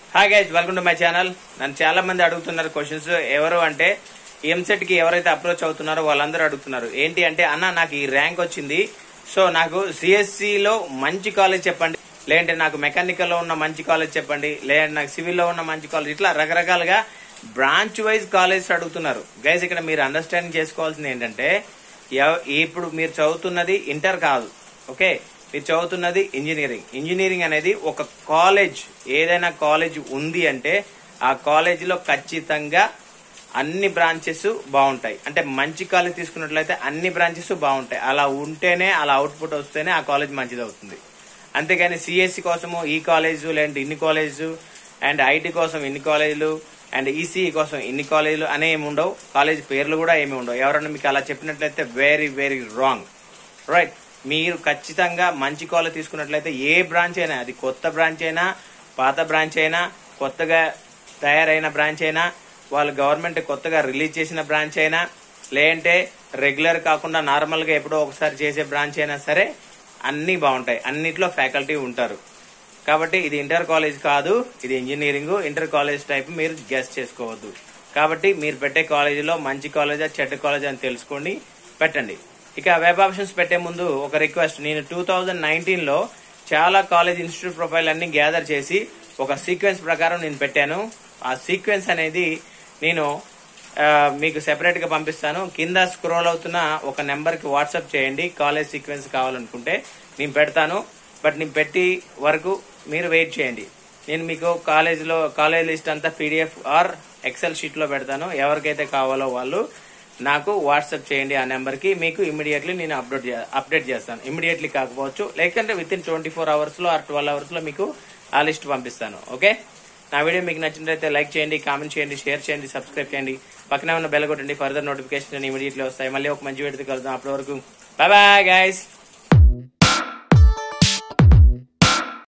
hi guys welcome to my channel నన్ను చాలా మంది అడుగుతున్నారు క్వశ్చన్స్ ఎవరు అంటే ఎంసెట్ కి ఎవరైతే అప్రోచ్ అవుతున్నారో వాళ్ళందరూ అడుగుతున్నారు ఏంటి అంటే అన్న నాకు ఈ ర్యాంక్ వచ్చింది సో నాకు సిఎస్సి లో మంచి కాలేజ్ చెప్పండి లేదంటే నాకు మెకానికల్ లో ఉన్న మంచి కాలేజ్ చెప్పండి లేదంటే నాకు సివిల్ లో ఉన్న మంచి కాలేజ్ ఇట్లా రకరకాలుగా బ్రాంచ్ వైజ్ కాలేజ్ అడుగుతున్నారు గైస్ ఇక్కడ మీరు అండర్స్టాండింగ్ చేసుకోవాల్సింది ఏంటంటే ఎవ- ఇప్పుడు మీరు చదువుతున్నది ఇంటర్ కాదు ఓకే మీరు చదువుతున్నది ఇంజనీరింగ్ ఇంజనీరింగ్ అనేది ఒక కాలేజ్ ఏదైనా కాలేజ్ ఉంది అంటే ఆ కాలేజీలో ఖచ్చితంగా అన్ని బ్రాంచెస్ బాగుంటాయి అంటే మంచి కాలేజ్ తీసుకున్నట్లయితే అన్ని బ్రాంచెస్ బాగుంటాయి అలా ఉంటేనే అలా అవుట్పుట్ వస్తేనే ఆ కాలేజ్ మంచిది అవుతుంది అంతేగాని సిఎస్సి కోసము ఈ కాలేజ్ లేదంటే ఇన్ని కాలేజ్ అండ్ ఐటీ కోసం ఇన్ని కాలేజీలు అండ్ ఈసీఈ కోసం ఇన్ని కాలేజీలు అనే ఏమి ఉండవు కాలేజ్ పేర్లు కూడా ఏమి ఉండవు ఎవరైనా మీకు అలా చెప్పినట్లయితే వెరీ వెరీ రాంగ్ రైట్ మీరు ఖచ్చితంగా మంచి కాలేజ్ తీసుకున్నట్లయితే ఏ బ్రాంచ్ అయినా అది కొత్త బ్రాంచ్ అయినా పాత బ్రాంచ్ అయినా కొత్తగా తయారైన బ్రాంచ్ అయినా వాళ్ళు గవర్నమెంట్ కొత్తగా రిలీజ్ చేసిన బ్రాంచ్ అయినా లేదంటే రెగ్యులర్ కాకుండా నార్మల్ గా ఎప్పుడో ఒకసారి చేసే బ్రాంచ్ అయినా సరే అన్ని బాగుంటాయి అన్నిట్లో ఫ్యాకల్టీ ఉంటారు కాబట్టి ఇది ఇంటర్ కాలేజ్ కాదు ఇది ఇంజనీరింగ్ ఇంటర్ కాలేజ్ టైప్ మీరు గెస్ట్ చేసుకోవద్దు కాబట్టి మీరు పెట్టే కాలేజీలో మంచి కాలేజా చెడ్డ కాలేజ్ అని తెలుసుకోండి పెట్టండి ఇక వెబ్ ఆప్షన్స్ పెట్టే ముందు ఒక రిక్వెస్ట్ నేను టూ థౌజండ్ నైన్టీన్ లో చాలా కాలేజ్ ఇన్స్టిట్యూట్ ప్రొఫైల్ అన్ని గ్యాదర్ చేసి ఒక సీక్వెన్స్ ప్రకారం నేను పెట్టాను ఆ సీక్వెన్స్ అనేది నేను ఆ, మీకు సెపరేట్ గా పంపిస్తాను కింద స్క్రోల్ అవుతున్న ఒక నెంబర్ కి వాట్సాప్ చేయండి కాలేజ్ సీక్వెన్స్ కావాలనుకుంటే నేను పెడతాను బట్ నేను పెట్టి వరకు మీరు వెయిట్ చేయండి నేను మీకు కాలేజీలో కాలేజ్ లిస్ట్ అంతా పీడిఎఫ్ ఆర్ ఎక్సెల్ షీట్ లో పెడతాను ఎవరికైతే కావాలో వాళ్ళు నాకు వాట్సాప్ చేయండి ఆ నెంబర్ కి మీకు ఇమీడియట్లీ నేను అప్డేట్ అప్డేట్ చేస్తాను ఇమీడియట్లీ కాకపోవచ్చు లేకంటే within twenty four hours లో ఆర్ ట్వెల్వ్ అవర్స్ లో మీకు ఆ లిస్ట్ పంపిస్తాను ఓకే నా వీడియో మీకు నచ్చినట్లయితే లైక్ చేయండి కామెంట్ చేయండి షేర్ చేయండి సబ్స్క్రైబ్ చేయండి పక్కనే ఉన్న బెల్ కొట్టండి ఫర్దర్ నోటిఫికేషన్ ఇమీడియట్లీ వస్తాయి మళ్ళీ ఒక మంచి వీడియో కలుద్దాం అప్పటి వరకు బాయ్ బాయ్ గైస్